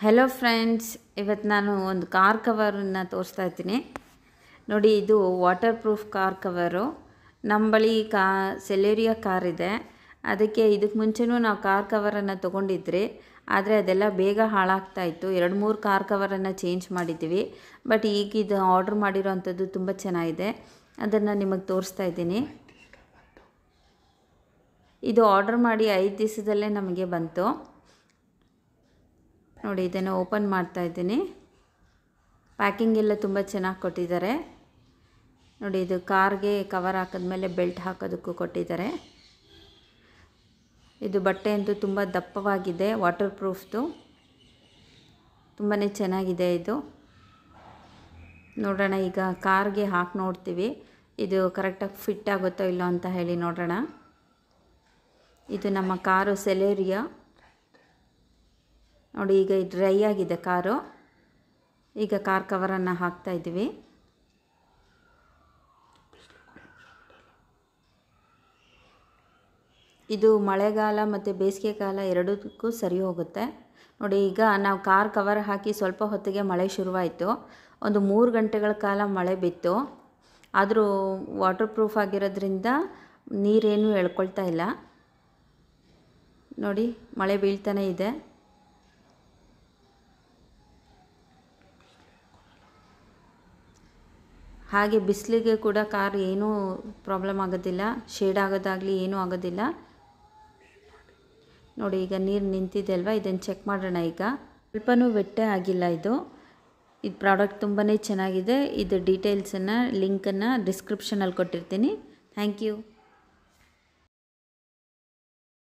hello friends ಇವತ್ತು ನಾನು ಒಂದು ಕಾರ್ ಕವರನ್ನು ತೋರಿಸ್ತಾ ಇದ್ದೀನಿ ನೋಡಿ ಇದು ವಾಟರ್ ಪ್ರೂಫ್ ಕಾರ್ ಕವರು ನಮ್ಮ ಬಳಿ ಕಾ ಸೆಲೇರಿಯಾ ಕಾರ್ ಇದೆ ಅದಕ್ಕೆ ಇದಕ್ಕೆ ಮುಂಚೆನೂ ನಾವು ಕಾರ್ ಕವರನ್ನು ತೊಗೊಂಡಿದ್ರಿ ಆದರೆ ಅದೆಲ್ಲ ಬೇಗ ಹಾಳಾಗ್ತಾ ಇತ್ತು ಎರಡು ಮೂರು ಕಾರ್ ಕವರನ್ನು ಚೇಂಜ್ ಮಾಡಿದ್ದೀವಿ ಬಟ್ ಈಗ ಇದು ಆರ್ಡ್ರ್ ಮಾಡಿರೋವಂಥದ್ದು ತುಂಬ ಚೆನ್ನಾಗಿದೆ ಅದನ್ನು ನಿಮಗೆ ತೋರಿಸ್ತಾ ಇದ್ದೀನಿ ಇದು ಆರ್ಡರ್ ಮಾಡಿ ಐದು ದಿವಸದಲ್ಲೇ ನಮಗೆ ಬಂತು ನೋಡಿ ಇದನ್ನು ಓಪನ್ ಮಾಡ್ತಾ ಇದ್ದೀನಿ ಪ್ಯಾಕಿಂಗ್ ಎಲ್ಲ ತುಂಬ ಚೆನ್ನಾಗಿ ಕೊಟ್ಟಿದ್ದಾರೆ ನೋಡಿ ಇದು ಕಾರ್ಗೆ ಕವರ್ ಹಾಕಿದ್ಮೇಲೆ ಬೆಲ್ಟ್ ಹಾಕೋದಕ್ಕೂ ಕೊಟ್ಟಿದ್ದಾರೆ ಇದು ಬಟ್ಟೆ ಅಂತೂ ತುಂಬ ದಪ್ಪವಾಗಿದೆ ವಾಟರ್ ಪ್ರೂಫ್ದು ತುಂಬಾ ಚೆನ್ನಾಗಿದೆ ಇದು ನೋಡೋಣ ಈಗ ಕಾರ್ಗೆ ಹಾಕಿ ನೋಡ್ತೀವಿ ಇದು ಕರೆಕ್ಟಾಗಿ ಫಿಟ್ ಆಗುತ್ತೋ ಇಲ್ಲೋ ಅಂತ ಹೇಳಿ ನೋಡೋಣ ಇದು ನಮ್ಮ ಕಾರು ಸೆಲೇರಿಯಾ ನೋಡಿ ಈಗ ಡ್ರೈ ಆಗಿದೆ ಕಾರು ಈಗ ಕಾರ್ ಕವರನ್ನು ಹಾಕ್ತಾ ಇದ್ದೀವಿ ಇದು ಮಳೆಗಾಲ ಮತ್ತು ಬೇಸಿಗೆ ಕಾಲ ಎರಡಕ್ಕೂ ಸರಿ ಹೋಗುತ್ತೆ ನೋಡಿ ಈಗ ನಾವು ಕಾರ್ ಕವರ್ ಹಾಕಿ ಸ್ವಲ್ಪ ಹೊತ್ತಿಗೆ ಮಳೆ ಶುರುವಾಯಿತು ಒಂದು ಮೂರು ಗಂಟೆಗಳ ಕಾಲ ಮಳೆ ಬಿತ್ತು ಆದರೂ ವಾಟರ್ ಪ್ರೂಫ್ ಆಗಿರೋದ್ರಿಂದ ನೀರೇನು ಎಳ್ಕೊಳ್ತಾ ಇಲ್ಲ ನೋಡಿ ಮಳೆ ಬೀಳ್ತಾನೆ ಇದೆ ಹಾಗೆ ಬಿಸಿಲಿಗೆ ಕೂಡ ಕಾರ್ ಏನೂ ಪ್ರಾಬ್ಲಮ್ ಆಗೋದಿಲ್ಲ ಶೇಡ್ ಆಗೋದಾಗಲಿ ಏನೂ ಆಗೋದಿಲ್ಲ ನೋಡಿ ಈಗ ನೀರು ನಿಂತಿದೆ ಅಲ್ವಾ ಇದನ್ನು ಚೆಕ್ ಮಾಡೋಣ ಈಗ ಸ್ವಲ್ಪನೂ ವೆಟ್ಟೆ ಆಗಿಲ್ಲ ಇದು ಇದು ಪ್ರಾಡಕ್ಟ್ ತುಂಬಾ ಚೆನ್ನಾಗಿದೆ ಇದು ಡೀಟೇಲ್ಸನ್ನು ಲಿಂಕನ್ನು ಡಿಸ್ಕ್ರಿಪ್ಷನಲ್ಲಿ ಕೊಟ್ಟಿರ್ತೀನಿ ಥ್ಯಾಂಕ್ ಯು